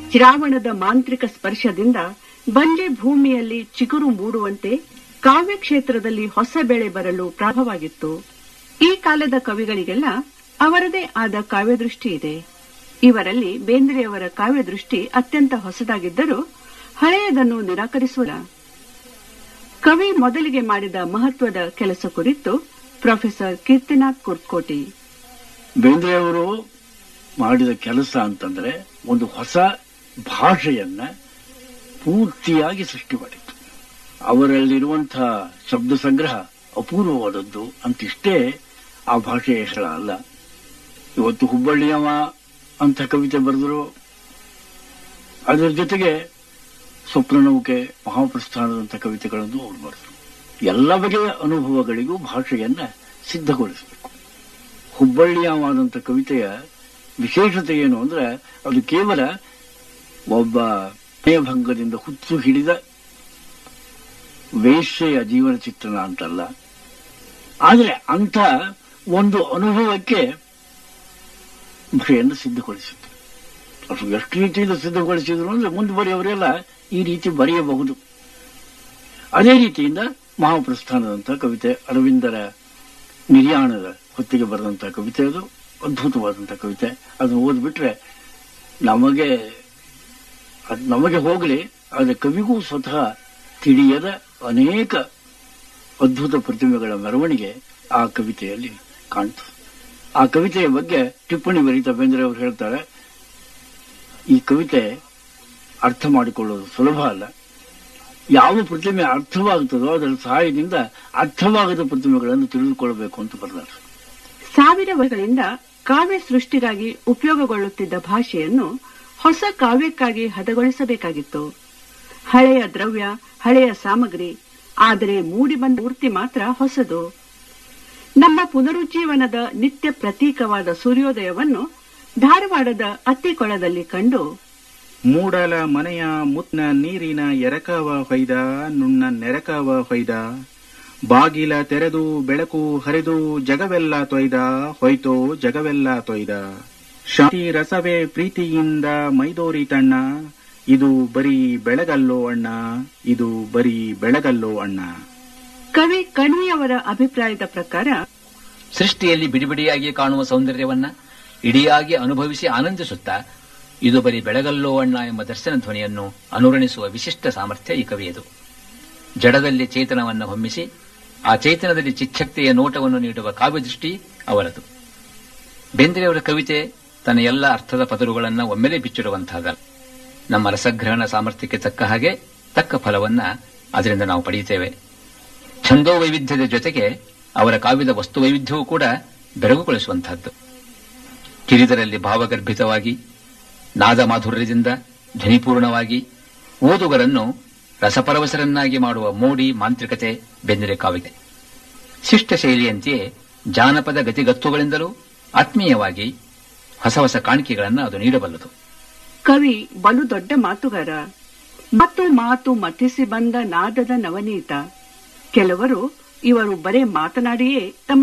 ಶ್ರಾವಣದ ಮಾಂತ್ರಿಕ ಸ್ಪರ್ಶದಿಂದ ಬಂಜೆ ಭೂಮಿಯಲ್ಲಿ ಚಿಗುರು ಮೂಡುವಂತೆ ಕಾವ್ಯ ಕ್ಷೇತ್ರದಲ್ಲಿ ಹೊಸ ಬೆಳೆ ಬರಲು ಪ್ರಾರಂಭವಾಗಿತ್ತು ಈ ಕಾಲದ ಕವಿಗಳಿಗೆಲ್ಲ ಅವರದೇ ಆದ ಕಾವ್ಯದೃಷ್ಟಿ ಇದೆ ಇವರಲ್ಲಿ ಬೇಂದ್ರೆಯವರ ಕಾವ್ಯದೃಷ್ಟಿ ಅತ್ಯಂತ ಹೊಸದಾಗಿದ್ದರೂ ಹಳೆಯದನ್ನು ನಿರಾಕರಿಸುವುದಿಲ್ಲ ಕವಿ ಮೊದಲಿಗೆ ಮಾಡಿದ ಮಹತ್ವದ ಕೆಲಸ ಕುರಿತು ಪ್ರೊಫೆಸರ್ ಕೀರ್ತಿನಾಥ್ ಕುರ್ಕೋಟಿ ಬೇಂದ್ರೆಯವರು ಮಾಡಿದ ಕೆಲಸ ಅಂತಂದ್ರೆ ಒಂದು ಹೊಸ ಭಾಷೆಯನ್ನ ಪೂರ್ತಿಯಾಗಿ ಸೃಷ್ಟಿ ಮಾಡಿತ್ತು ಅವರಲ್ಲಿರುವಂತಹ ಶಬ್ದ ಸಂಗ್ರಹ ಅಪೂರ್ವವಾದದ್ದು ಅಂತಿಷ್ಟೇ ಆ ಭಾಷೆಯ ಹೆಸರ ಅಲ್ಲ ಇವತ್ತು ಹುಬ್ಬಳ್ಳಿಯವ ಅಂತ ಕವಿತೆ ಬರೆದರು ಅದರ ಜೊತೆಗೆ ಸ್ವಪ್ನನೌಕೆ ಮಹಾಪ್ರಸ್ಥಾನದಂಥ ಕವಿತೆಗಳನ್ನು ಅವರು ಬರೆದರು ಎಲ್ಲ ಬಗೆಯ ಅನುಭವಗಳಿಗೂ ಭಾಷೆಯನ್ನ ಸಿದ್ಧಗೊಳಿಸಬೇಕು ಹುಬ್ಬಳ್ಳಿಯವಾದಂಥ ಕವಿತೆಯ ವಿಶೇಷತೆ ಏನು ಅಂದ್ರೆ ಅದು ಕೇವಲ ಒಬ್ಬ ಭಂಗದಿಂದ ಹುಚ್ಚು ಹಿಡಿದ ವೇಶ್ಯೆಯ ಜೀವನ ಚಿತ್ರಣ ಅಂತಲ್ಲ ಆದರೆ ಅಂಥ ಒಂದು ಅನುಭವಕ್ಕೆ ಭಾಷೆಯನ್ನು ಸಿದ್ಧಗೊಳಿಸಿತ್ತು ಅದು ಎಷ್ಟು ರೀತಿಯಿಂದ ಸಿದ್ಧಗೊಳಿಸಿದ್ರು ಅಂದ್ರೆ ಮುಂದುವರಿಯವರೆಲ್ಲ ಈ ರೀತಿ ಬರೆಯಬಹುದು ಅದೇ ರೀತಿಯಿಂದ ಮಹಾಪ್ರಸ್ಥಾನದಂಥ ಕವಿತೆ ಅರವಿಂದರ ನಿರ್ಯಾಣದ ಹೊತ್ತಿಗೆ ಬರೆದಂತಹ ಕವಿತೆ ಅದು ಅದ್ಭುತವಾದಂತಹ ಕವಿತೆ ಅದನ್ನು ಓದ್ಬಿಟ್ರೆ ನಮಗೆ ಅದ್ ನಮಗೆ ಹೋಗಲಿ ಆದರೆ ಕವಿಗೂ ಸ್ವತಃ ತಿಳಿಯದ ಅನೇಕ ಅದ್ಭುತ ಪ್ರತಿಮೆಗಳ ಮೆರವಣಿಗೆ ಆ ಕವಿತೆಯಲ್ಲಿ ಕಾಣ್ತದೆ ಆ ಕವಿತೆಯ ಬಗ್ಗೆ ಟಿಪ್ಪಣಿ ಬರೀತಾ ಬೇಂದ್ರೆ ಅವರು ಹೇಳ್ತಾರೆ ಈ ಕವಿತೆ ಅರ್ಥ ಮಾಡಿಕೊಳ್ಳೋದು ಸುಲಭ ಅಲ್ಲ ಯಾವ ಪ್ರತಿಮೆ ಅರ್ಥವಾಗುತ್ತದೋ ಅದರ ಸಹಾಯದಿಂದ ಅರ್ಥವಾಗದ ಪ್ರತಿಮೆಗಳನ್ನು ತಿಳಿದುಕೊಳ್ಳಬೇಕು ಅಂತ ಬರೆದಾರೆ ಸಾವಿರ ವರ್ಷಗಳಿಂದ ಕಾವ್ಯ ಸೃಷ್ಟಿಗಾಗಿ ಉಪಯೋಗಗೊಳ್ಳುತ್ತಿದ್ದ ಭಾಷೆಯನ್ನು ಹೊಸ ಕಾವ್ಯಕ್ಕಾಗಿ ಹದಗೊಳಿಸಬೇಕಾಗಿತ್ತು ಹಳೆಯ ದ್ರವ್ಯ ಹಳೆಯ ಸಾಮಗ್ರಿ ಆದರೆ ಮೂಡಿಬಂದ ಮೂರ್ತಿ ಮಾತ್ರ ಹೊಸದು ನಮ್ಮ ಪುನರುಜ್ಜೀವನದ ನಿತ್ಯ ಪ್ರತೀಕವಾದ ಸೂರ್ಯೋದಯವನ್ನು ಧಾರವಾಡದ ಅತ್ತಿಕೊಳದಲ್ಲಿ ಕಂಡು ಮೂಡಲ ಮನೆಯ ಮುತ್ನ ನೀರಿನ ಎರಕವ ಹೊಯ್ದ ನುಣ್ಣ ನೆರಕವ ಹೊಯ್ದ ಬಾಗಿಲ ತೆರೆದು ಬೆಳಕು ಹರಿದು ಜಗವೆಲ್ಲ ತೊಯ್ದ ಹೊಯ್ತೋ ಜಗವೆಲ್ಲ ತೊಯ್ದ ಶಾಂತಿ ರಸವೇ ಪ್ರೀತಿಯಿಂದ ಮೈದೋರಿ ತಣ್ಣ ಇದು ಬರೀ ಬೆಳಗಲ್ಲೋ ಅಣ್ಣ ಇದು ಬರೀ ಬೆಳಗಲ್ಲೋ ಅಣ್ಣ ಕವಿ ಕಣಿಯವರ ಅಭಿಪ್ರಾಯದ ಪ್ರಕಾರ ಸೃಷ್ಟಿಯಲ್ಲಿ ಬಿಡಿಬಿಡಿಯಾಗಿ ಕಾಣುವ ಸೌಂದರ್ಯವನ್ನ ಇಡಿಯಾಗಿ ಅನುಭವಿಸಿ ಆನಂದಿಸುತ್ತಾ ಇದು ಬರೀ ಬೆಳಗಲ್ಲೋ ಅಣ್ಣ ಎಂಬ ದರ್ಶನ ಧ್ವನಿಯನ್ನು ಅನುರಣಿಸುವ ವಿಶಿಷ್ಟ ಸಾಮರ್ಥ್ಯ ಈ ಕವಿಯದು ಜಡದಲ್ಲಿ ಚೇತನವನ್ನು ಹೊಮ್ಮಿಸಿ ಆ ಚೇತನದಲ್ಲಿ ಚಿಚ್ಚಕ್ತಿಯ ನೋಟವನ್ನು ನೀಡುವ ಕಾವ್ಯದೃಷ್ಟಿ ಅವರದು ಬೇಂದ್ರೆಯವರ ಕವಿತೆ ತನ್ನ ಎಲ್ಲ ಅರ್ಥದ ಪದರುಗಳನ್ನು ಒಮ್ಮೆಲೆ ಬಿಚ್ಚಿಡುವಂತಹದಲ್ಲ ನಮ್ಮ ರಸಗ್ರಹಣ ಸಾಮರ್ಥ್ಯಕ್ಕೆ ತಕ್ಕ ಹಾಗೆ ತಕ್ಕ ಫಲವನ್ನ ಅದರಿಂದ ನಾವು ಪಡೆಯುತ್ತೇವೆ ಛಂದೋ ವೈವಿಧ್ಯದ ಜೊತೆಗೆ ಅವರ ಕಾವ್ಯದ ವಸ್ತು ವೈವಿಧ್ಯವೂ ಕೂಡ ಬೆರಗುಗೊಳಿಸುವಂತಹದ್ದು ಕಿರಿದರಲ್ಲಿ ಭಾವಗರ್ಭಿತವಾಗಿ ನಾದ ಮಾಧುರ್ಯದಿಂದ ಧ್ವನಿಪೂರ್ಣವಾಗಿ ಓದುಗರನ್ನು ರಸಪರವಸರನ್ನಾಗಿ ಮಾಡುವ ಮೋಡಿ ಮಾಂತ್ರಿಕತೆ ಬೆಂದರೆ ಕಾವಿದೆ ಶಿಷ್ಟ ಶೈಲಿಯಂತೆಯೇ ಜಾನಪದ ಗತಿಗತ್ತುಗಳಿಂದಲೂ ಆತ್ಮೀಯವಾಗಿ ಹೊಸ ಹೊಸ ಕಾಣಿಕೆಗಳನ್ನು ಅದು ನೀಡಬಲ್ಲದು ಕವಿ ಬಲು ದೊಡ್ಡ ಮಾತುಗಾರ ಮತ್ತು ಮಾತು ಮಥಿಸಿ ಬಂದ ನಾದದ ನವನೀತ ಕೆಲವರು ಇವರು ಬರೇ ಮಾತನಾಡಿಯೇ ತಮ್ಮ